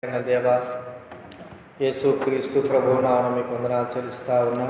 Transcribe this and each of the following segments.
అయిన దేవ యేసు క్రీస్తు ప్రభు నామం మీకు వందనాలు చెల్లిస్తా ఉన్నా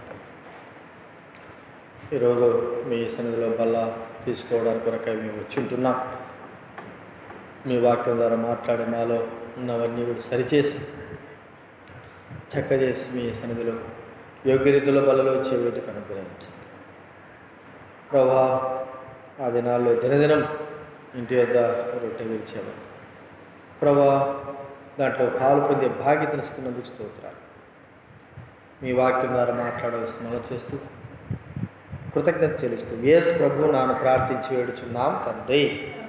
ఈరోజు మీ సన్నిధిలో బల్ల తీసుకోవడానికి కొరకై మేము వచ్చి ఉంటున్నాం మీ వాక్యం ద్వారా మాట్లాడే మాలో ఉన్నవన్నీ కూడా సరిచేసి చక్కచేసి మీ సన్నిధిలో యోగ్య రీతిలో బలలో చేవేటికి అనుగ్రహించండి ప్రభా ఆ దినాల్లో దినదినం ఇంటి వద్ద రొట్టె విరిచేవారు ప్రభా దాంట్లో పాలు పొందే భాగ్యతనిస్తున్నందుకు స్తోత్రాలు మీ వాక్యం ద్వారా మాట్లాడవలసిన చేస్తూ కృతజ్ఞత చెల్లిస్తూ యేసు ప్రభు నాను ప్రార్థించి వేడుచున్నాం తండ్రి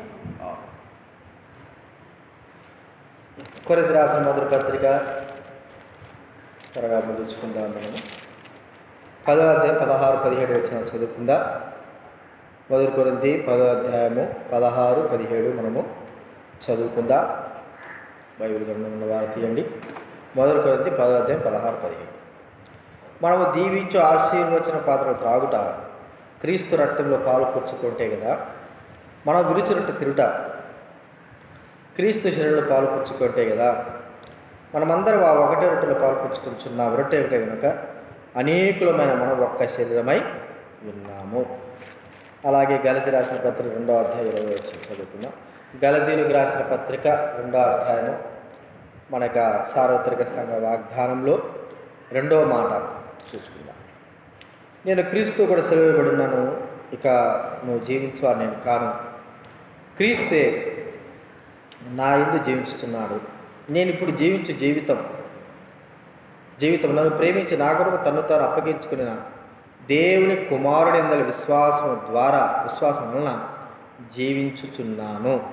కొరది రాసిన మొదటి పత్రిక త్వరగా ముగించుకుందాం మనము పదో అధ్యాయం పదహారు పదిహేడు వచ్చిన చదువుకుందా మొదటి కొరింది పదో అధ్యాయము పదహారు పదిహేడు మనము చదువుకుందా బైబిల్ గ్రంథం ఉన్న వారు తీయండి మొదటి కొరింది పదో అధ్యాయం పదహారు పదిహేడు మనము దీవించు ఆశీర్వచన పాత్ర త్రాగుట క్రీస్తు రక్తంలో పాలు పుచ్చుకుంటే కదా మనం విరుచురట్టు తిరుట క్రీస్తు శరీరంలో పాలు పుచ్చుకుంటే కదా మనమందరం ఆ ఒకటే రొట్టెలో పాలు పుచ్చుకుంటున్నాం రొట్టె ఒకటే కనుక అనేకులమైన మనం ఒక్క శరీరమై విన్నాము అలాగే గలతి రాసిన పత్రిక రెండో అధ్యాయం ఇరవై వచ్చి చదువుకున్నాం గలతీలకు రాసిన పత్రిక రెండో అధ్యాయము మనక సార్వత్రిక సంఘ వాగ్దానంలో రెండవ మాట చూసుకుందాం నేను క్రీస్తు కూడా సెలవుబడినాను ఇక నువ్వు జీవించవా నేను కాను క్రీస్తే నా ఎందు జీవించుతున్నాడు నేను ఇప్పుడు జీవించే జీవితం జీవితం నన్ను ప్రేమించి నా కొరకు తను తాను అప్పగించుకుని దేవుని కుమారుని అందల విశ్వాసం ద్వారా విశ్వాసం వలన జీవించుచున్నాను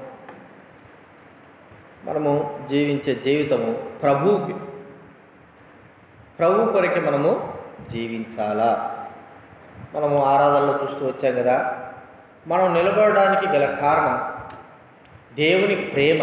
మనము జీవించే జీవితము ప్రభువుకి ప్రభు కొరకే మనము జీవించాలా మనము ఆరాధనలో చూస్తూ వచ్చాం కదా మనం నిలబడడానికి గల కారణం దేవుని ప్రేమ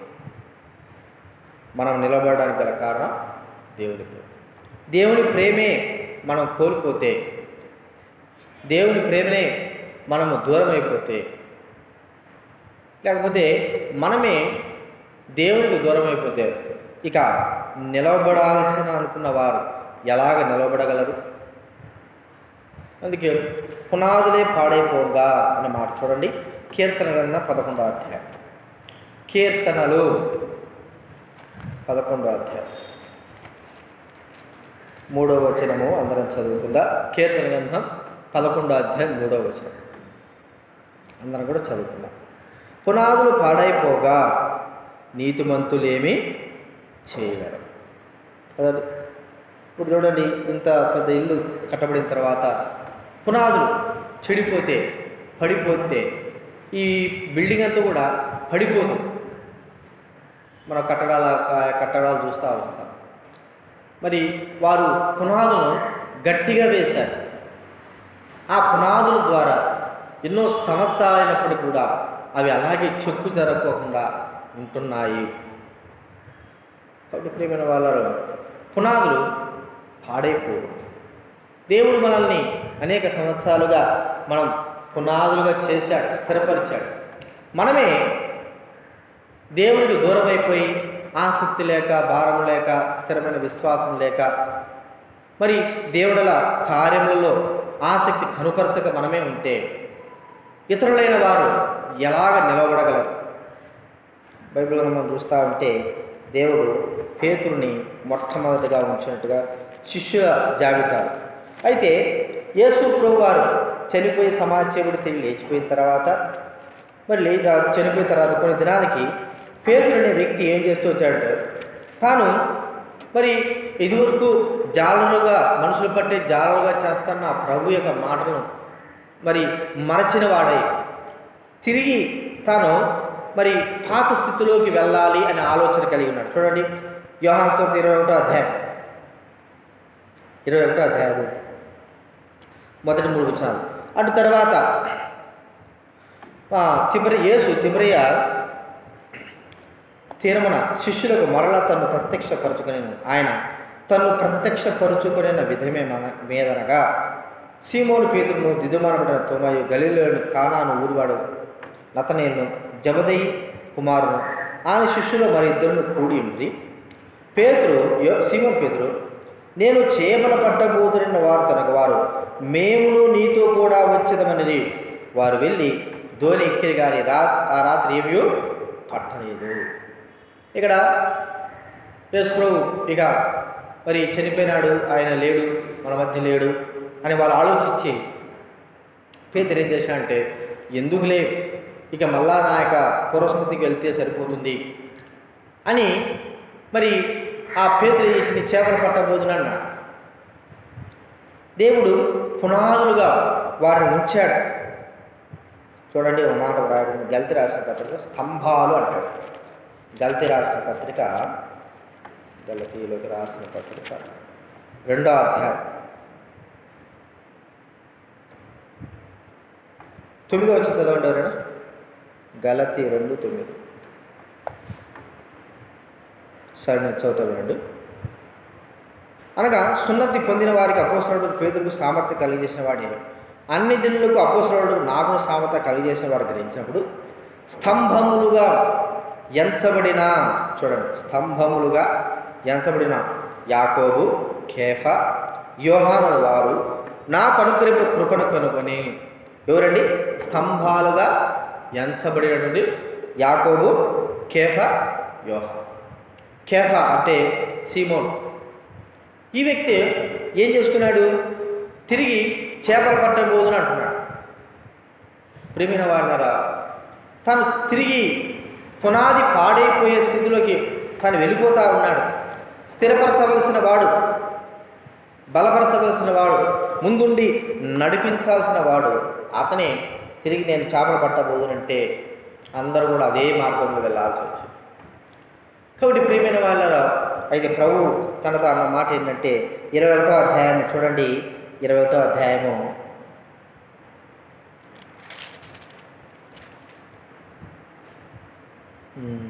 మనం నిలబడడానికి గల కారణం దేవుని ప్రేమ దేవుని ప్రేమే మనం కోల్పోతే దేవుని ప్రేమనే మనము దూరం అయిపోతే లేకపోతే మనమే దేవునికి దూరం అయిపోతే ఇక నిలబడాల్సిన అనుకున్న వారు ఎలాగ నిలబడగలరు అందుకే పునాదులే పాడైపోగా అనే మాట చూడండి కీర్తన కన్నా పదకొండో అధ్యాయం కీర్తనలు పదకొండో అధ్యాయం మూడో వచనము అందరం చదువుకుందా కీర్తన గ్రంథం పదకొండో అధ్యాయం మూడో వచనం అందరం కూడా చదువుకుందాం పునాదులు పాడైపోగా నీతిమంతులేమి చేయగలరు కదండి ఇప్పుడు చూడండి ఇంత పెద్ద ఇల్లు కట్టబడిన తర్వాత పునాదులు చెడిపోతే పడిపోతే ఈ బిల్డింగ్ అంతా కూడా పడిపోతుంది మన కట్టడాల కట్టడాలు చూస్తూ ఉంటాం మరి వారు పునాదులను గట్టిగా వేశారు ఆ పునాదుల ద్వారా ఎన్నో సంవత్సరాలైనప్పటికీ కూడా అవి అలాగే చెక్కు జరగకోకుండా ఉంటున్నాయి కాబట్టి ప్రియమైన వాళ్ళ పునాదులు పాడైపోవు దేవుడు మనల్ని అనేక సంవత్సరాలుగా మనం పునాదులుగా చేశాడు స్థిరపరిచాడు మనమే దేవుడికి దూరం అయిపోయి ఆసక్తి లేక భారం లేక స్థిరమైన విశ్వాసం లేక మరి దేవుడుల కార్యములలో ఆసక్తి కనుపరచక మనమే ఉంటే ఇతరులైన వారు ఎలాగ నిలబడగలరు బైబిల్ మనం చూస్తూ ఉంటే దేవుడు పేతురుని మొట్టమొదటిగా ఉంచినట్టుగా శిష్యుల జాబితా అయితే యేసు ప్రభు వారు చనిపోయి సమాజేవుడు తిరిగి లేచిపోయిన తర్వాత మరి లే చనిపోయిన తర్వాత కొన్ని దినాలకి పేతురు అనే వ్యక్తి ఏం చేస్తూ వచ్చాడంటే తాను మరి ఇదివరకు జాలరుగా మనుషులు పట్టే జాలరుగా చేస్తున్న ఆ ప్రభు యొక్క మాటను మరి మరచిన వాడై తిరిగి తాను మరి పాత స్థితిలోకి వెళ్ళాలి అనే ఆలోచన కలిగి ఉన్నాడు చూడండి యోహాన్సం ఇరవై ఒకటో అధ్యాయం ఇరవై ఒకటో అధ్యాయం మొదటి మూడు వచ్చాను అటు తర్వాత తిమరి యేసు తిమరయ్య తీరమన శిష్యులకు మరలా తను ప్రత్యక్షపరచుకుని ఆయన తను ప్రత్యక్షపరుచుకునే విధమే మన మీదనగా సీమోను పేతురును దిదుమానబడిన తోమాయు గలీలోని కానాను ఊరివాడు నతనేను జబదయి కుమారును ఆయన శిష్యులు మరి ఇద్దరు కూడి ఉండి పేతురు యో- సీమోన్ పేతురు నేను చేపల పట్టబోతున్న వారు తనకు వారు మేమును నీతో కూడా వచ్చేదమన్నది వారు వెళ్ళి ధోని ఎక్కిరి కానీ రా ఆ రాత్రి ఏమీ పట్టలేదు ఇక్కడ యేసుప్రభు ఇక మరి చనిపోయినాడు ఆయన లేడు మన మధ్య లేడు అని వాళ్ళు ఆలోచించి పేదరు ఏం చేశాడంటే ఎందుకులే ఇక మళ్ళా నా యొక్క పూర్వస్థితికి వెళ్తే సరిపోతుంది అని మరి ఆ పేదలు చేసిన చేపలు పట్టబోదును అన్నాడు దేవుడు పునాదులుగా వారిని ఉంచాడు చూడండి ఒక మాట రాయడం గల్తి రాసిన పత్రిక స్తంభాలు అంటాడు గల్తి రాసిన పత్రిక గలతీలోకి రాసిన పత్రిక రెండో అధ్యాయం తొమ్మిది వచ్చి చదవండి ఎవరైనా గలతి రెండు తొమ్మిది సరే నేను చదువుతా వినండి అనగా సున్నతి పొందిన వారికి అపోసరుడు పేదలకు సామర్థ్యం కలిగజేసిన వాడే అన్ని జనులకు అపోసరుడు నాగును సామర్థ్యం కలిగజేసిన వాడు గ్రహించినప్పుడు స్తంభములుగా ఎంచబడిన చూడండి స్తంభములుగా ఎంచబడిన యాకోబు కేఫ యోహాను వారు నా కనుకరింపు కృపను కనుగొని ఎవరండి స్తంభాలుగా ఎంచబడినటువంటి యాకోబు కేఫ యోహా కేఫ అంటే సీమోన్ ఈ వ్యక్తి ఏం చేస్తున్నాడు తిరిగి చేపలు పట్టబోదుని అంటున్నాడు ప్రేమిన వారినరా తను తిరిగి పునాది పాడైపోయే స్థితిలోకి తను వెళ్ళిపోతా ఉన్నాడు స్థిరపరచవలసిన వాడు బలపరచవలసిన వాడు ముందుండి నడిపించాల్సిన వాడు అతనే తిరిగి నేను చేపలు పట్టబోదునంటే అందరూ కూడా అదే మార్గంలో వెళ్ళాల్సి వచ్చింది కాబట్టి ప్రియమైన వాళ్ళ అయితే ప్రభు తనతో అన్న మాట ఏంటంటే ఇరవై ఒకటో అధ్యాయాన్ని చూడండి ఇరవై ఒకటో అధ్యాయము ఉమ్.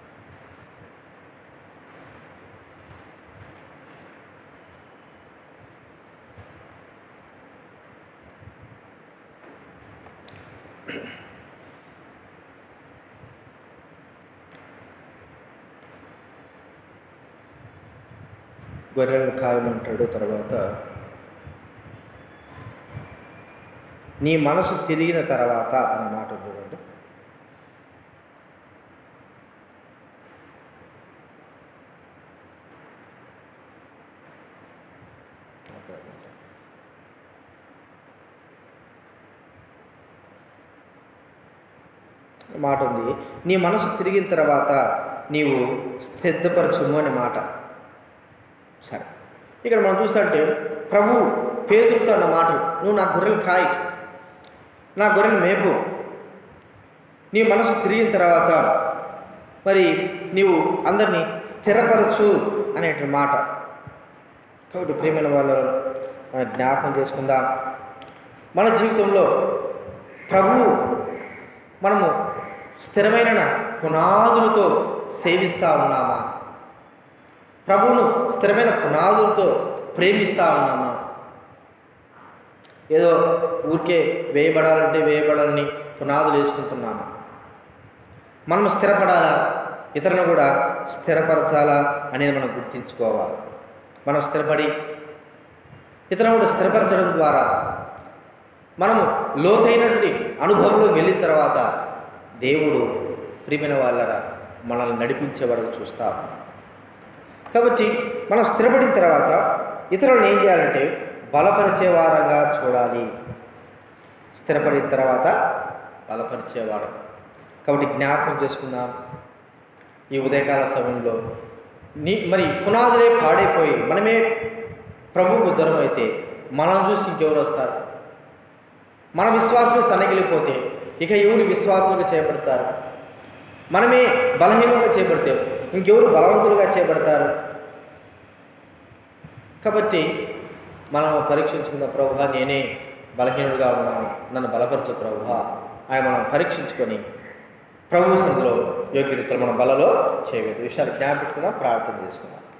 గొర్రెలను కాయలు అంటాడు తర్వాత నీ మనసు తిరిగిన తర్వాత అనే మాట ఉంది చూడండి మాట ఉంది నీ మనసు తిరిగిన తర్వాత నీవు సిద్ధపరచుము అనే మాట సరే ఇక్కడ మనం చూస్తుంటే ప్రభు పేదలతో అన్న మాట నువ్వు నా గొర్రెలు కాయి నా గొర్రెలు మేపు నీ మనసు తిరిగిన తర్వాత మరి నీవు అందరినీ స్థిరపరచు అనేటి మాట కాబట్టి ప్రేమైన వాళ్ళు మనం జ్ఞాపకం చేసుకుందాం మన జీవితంలో ప్రభువు మనము స్థిరమైన పునాదులతో సేవిస్తూ ఉన్నామా ప్రభువును స్థిరమైన పునాదులతో ప్రేమిస్తూ ఉన్నామా ఏదో ఊరికే వేయబడాలంటే వేయబడాలని పునాదులు వేసుకుంటున్నామా మనం స్థిరపడాలా ఇతరులను కూడా స్థిరపరచాలా అనేది మనం గుర్తించుకోవాలి మనం స్థిరపడి ఇతరులను కూడా స్థిరపరచడం ద్వారా మనము లోతైనటువంటి అనుభవంలో వెళ్ళిన తర్వాత దేవుడు ప్రియమైన వాళ్ళరా మనల్ని నడిపించే వరకు చూస్తా ఉన్నాడు. కాబట్టి మనం స్థిరపడిన తర్వాత ఇతరులను ఏం చేయాలంటే బలపరిచే వారంగా చూడాలి స్థిరపడిన తర్వాత బలపరిచేవాడు కాబట్టి జ్ఞాపకం చేసుకుందాం ఈ ఉదయకాల సమయంలో నీ మరి పునాదులే పాడైపోయి మనమే ప్రభువుకు దూరం అయితే మనం చూసి ఇంకెవరు వస్తారు మన విశ్వాసమే సన్నగిలిపోతే ఇక ఎవరు విశ్వాసులుగా చేయబడతారు మనమే బలహీనంగా చేపడితే ఇంకెవరు బలవంతులుగా చేయబడతారు కాబట్టి మనం పరీక్షించుకున్న ప్రభువా నేనే బలహీనుడిగా ఉన్నాను నన్ను బలపరచు ప్రభువా ఆయన మనం పరీక్షించుకొని ప్రభు సందులో యోగ్యతలు మన బలలో చేయలేదు విషయాలు జ్ఞాపకం ప్రార్థన చేసుకున్నాం